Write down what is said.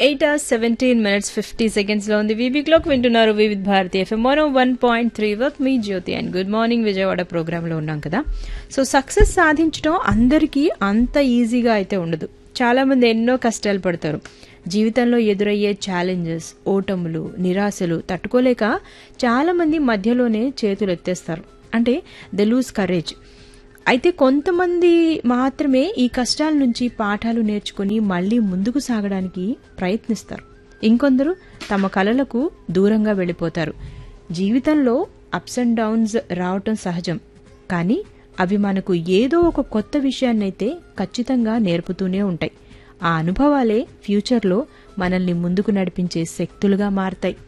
eight hours seventeen minutes fifty seconds లో ఉంది VB clock వింటున్నారు Vividh Bharati FM mono one point three వర్క్ మీ Jyoti and good morning Vijayawada program లో ఉన్నాం కదా సో సక్సెస్ సాధించడం అందరికీ అంత ఈజీగా అయితే ఉండదు చాలా మంది ఎన్నో కష్టాలు పడతారు జీవితంలో ఎదురయ్యే ఛాలెంజెస్ ఓటములు నిరాశలు తట్టుకోలేక చాలా మంది మధ్యలోనే చేతులు ఎత్తేస్తారు అంటే ద లూజ్ కరేజ్ అయితే కొంతమంది మాత్రమే ఈ కష్టాల నుంచి పాఠాలు నేర్చుకుని మళ్ళీ ముందుకు సాగడానికి ప్రయత్నిస్తారు ఇంకొందరు తమ కలలకు దూరంగా వెళ్ళిపోతారు జీవితంలో అప్స్ అండ్ డౌన్స్ రావటం సహజం కానీ అవి మనకు ఏదో ఒక కొత్త విషయాన్నైతే ఖచ్చితంగా నేర్పుతూనే ఉంటాయి ఆ అనుభవాలే ఫ్యూచర్లో మనల్ని ముందుకు నడిపించే శక్తులుగా మారతాయి